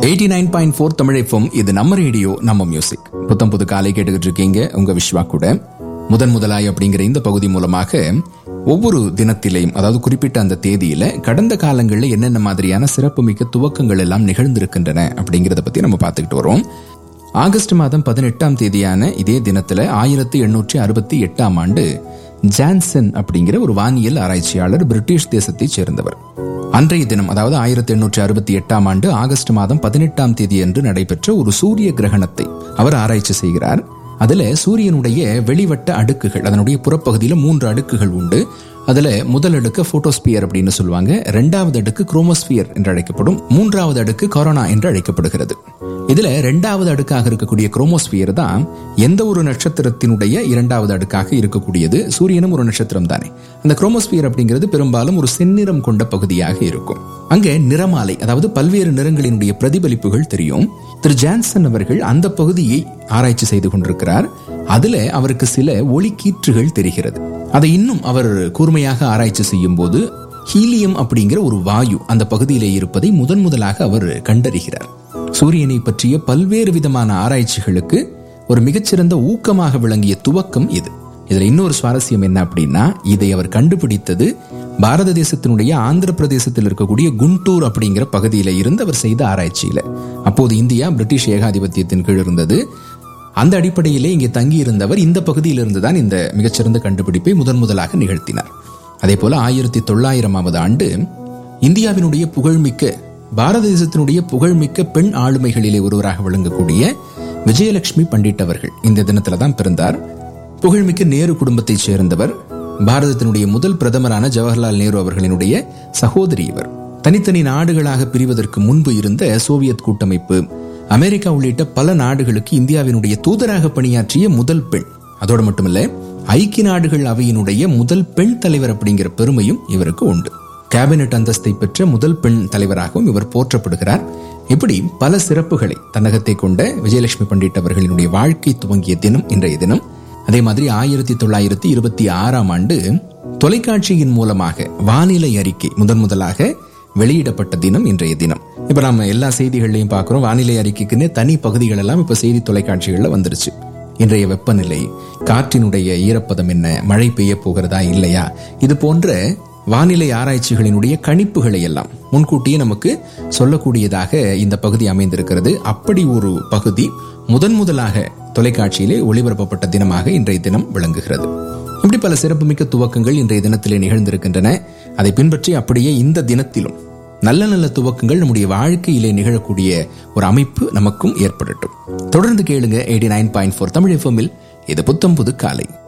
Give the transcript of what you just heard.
eighty nine point four Tamil FM இது நம்ம radio நம்ம மியூசிக் புத்தம் புது காலை கேட்டுக்கிட்டு இருக்கீங்க உங்க விஸ்வா கூட முதன் முதலாய் அப்படிங்கிற இந்த பகுதி மூலமாக ஒவ்வொரு தினத்திலையும் அதாவது குறிப்பிட்ட அந்த தேதியில கடந்த காலங்களில் என்னென்ன மாதிரியான சிறப்புமிக்க துவக்கங்கள் எல்லாம் நிகழ்ந்திருக்கின்றன அப்படிங்கிறத பத்தி நம்ம பார்த்துக்கிட்டு வரோம் ஆகஸ்ட் மாதம் பதினெட்டாம் தேதியான இதே தினத்துல ஆயிரத்தி எண்ணூற்றி அறுபத்தி எட்டாம் ஆண்டு ஜான்சன் அப்படிங்கிற ஒரு வானியல் ஆராய்ச்சியாளர் பிரிட்டிஷ் தேசத்தைச் சேர்ந்தவர் அன்றைய தினம் அதாவது ஆயிரத்தி எண்ணூற்றி அறுபத்தி எட்டாம் ஆண்டு ஆகஸ்ட் மாதம் பதினெட்டாம் தேதி அன்று நடைபெற்ற ஒரு சூரிய கிரகணத்தை அவர் ஆராய்ச்சி செய்கிறார் அதுல சூரியனுடைய வெளிவட்ட அடுக்குகள் அதனுடைய புறப்பகுதியில மூன்று அடுக்குகள் உண்டு அதுல முதல் அடுக்கு போட்டோஸ்பியர் அப்படின்னு சொல்லுவாங்க இரண்டாவது அடுக்கு குரோமோஸ்பியர் என்று அழைக்கப்படும் மூன்றாவது அடுக்கு கொரோனா என்று அழைக்கப்படுகிறது இதுல இரண்டாவது அடுக்காக இருக்கக்கூடிய குரோமோஸ்பியர் தான் எந்த ஒரு நட்சத்திரத்தினுடைய இரண்டாவது அடுக்காக இருக்கக்கூடியது சூரியனும் ஒரு நட்சத்திரம் தானே அந்த குரோமோஸ்பியர் அப்படிங்கிறது பெரும்பாலும் ஒரு செந்நிறம் கொண்ட பகுதியாக இருக்கும் அங்கே நிறமாலை அதாவது பல்வேறு நிறங்களினுடைய பிரதிபலிப்புகள் தெரியும் திரு ஜான்சன் அவர்கள் அந்த பகுதியை ஆராய்ச்சி செய்து கொண்டிருக்கிறார் அதுல அவருக்கு சில ஒளிக்கீற்றுகள் தெரிகிறது அதை இன்னும் அவர் கூர்மையாக ஆராய்ச்சி செய்யும் போது ஹீலியம் அப்படிங்கிற ஒரு வாயு அந்த பகுதியிலே இருப்பதை முதன் முதலாக அவர் கண்டறிகிறார் சூரியனை பற்றிய பல்வேறு விதமான ஆராய்ச்சிகளுக்கு ஒரு மிகச்சிறந்த ஊக்கமாக விளங்கிய துவக்கம் இது இதுல இன்னொரு சுவாரஸ்யம் என்ன அப்படின்னா இதை அவர் கண்டுபிடித்தது பாரத தேசத்தினுடைய ஆந்திர பிரதேசத்தில் இருக்கக்கூடிய குண்டூர் அப்படிங்கிற பகுதியில இருந்து அவர் செய்த ஆராய்ச்சியில அப்போது இந்தியா பிரிட்டிஷ் ஏகாதிபத்தியத்தின் கீழ் இருந்தது அந்த அடிப்படையிலே இங்கே தங்கி இருந்தவர் இந்த பகுதியிலிருந்து தான் இந்த மிகச்சிறந்த கண்டுபிடிப்பை முதன் முதலாக நிகழ்த்தினார் அதே போல ஆயிரத்தி தொள்ளாயிரமாவது ஆண்டு இந்தியாவினுடைய புகழ்மிக்க பாரத தேசத்தினுடைய புகழ்மிக்க பெண் ஆளுமைகளிலே ஒருவராக விளங்கக்கூடிய விஜயலட்சுமி பண்டிட் அவர்கள் இந்த தினத்துல தான் பிறந்தார் புகழ்மிக்க நேரு குடும்பத்தைச் சேர்ந்தவர் பாரதத்தினுடைய முதல் பிரதமரான ஜவஹர்லால் நேரு அவர்களினுடைய சகோதரி இவர் தனித்தனி நாடுகளாக பிரிவதற்கு முன்பு இருந்த சோவியத் கூட்டமைப்பு அமெரிக்கா உள்ளிட்ட பல நாடுகளுக்கு இந்தியாவினுடைய தூதராக பணியாற்றிய முதல் பெண் அதோடு மட்டுமல்ல ஐக்கிய நாடுகள் அவையினுடைய முதல் பெண் தலைவர் அப்படிங்கிற பெருமையும் இவருக்கு உண்டு கேபினெட் அந்தஸ்தை பெற்ற முதல் பெண் தலைவராகவும் இவர் போற்றப்படுகிறார் இப்படி பல சிறப்புகளை தன்னகத்தை கொண்ட விஜயலட்சுமி பண்டிட் அவர்களினுடைய வாழ்க்கை துவங்கிய தினம் இன்றைய தினம் அதே மாதிரி ஆயிரத்தி தொள்ளாயிரத்தி இருபத்தி ஆறாம் ஆண்டு தொலைக்காட்சியின் மூலமாக வானிலை அறிக்கை முதன் முதலாக வெளியிடப்பட்ட தினம் இன்றைய தினம் இப்ப நம்ம எல்லா செய்திகள்லையும் பார்க்கிறோம் வானிலை அறிக்கைக்குன்னு தனி பகுதிகள் எல்லாம் இப்ப செய்தி தொலைக்காட்சிகள்ல வந்துருச்சு இன்றைய வெப்பநிலை காற்றினுடைய ஈரப்பதம் என்ன மழை பெய்ய போகிறதா இல்லையா இது போன்ற வானிலை ஆராய்ச்சிகளினுடைய கணிப்புகளை எல்லாம் முன்கூட்டியே நமக்கு சொல்லக்கூடியதாக இந்த பகுதி அமைந்திருக்கிறது அப்படி ஒரு பகுதி முதன் முதலாக தொலைக்காட்சியிலே ஒளிபரப்பப்பட்ட தினமாக இன்றைய தினம் விளங்குகிறது இப்படி பல சிறப்புமிக்க துவக்கங்கள் இன்றைய தினத்திலே நிகழ்ந்திருக்கின்றன அதை பின்பற்றி அப்படியே இந்த தினத்திலும் நல்ல நல்ல துவக்கங்கள் நம்முடைய வாழ்க்கையிலே நிகழக்கூடிய ஒரு அமைப்பு நமக்கும் ஏற்படட்டும் தொடர்ந்து கேளுங்க eighty nine point four Tamil எஃப்எம்மில் இது புத்தம் புது காலை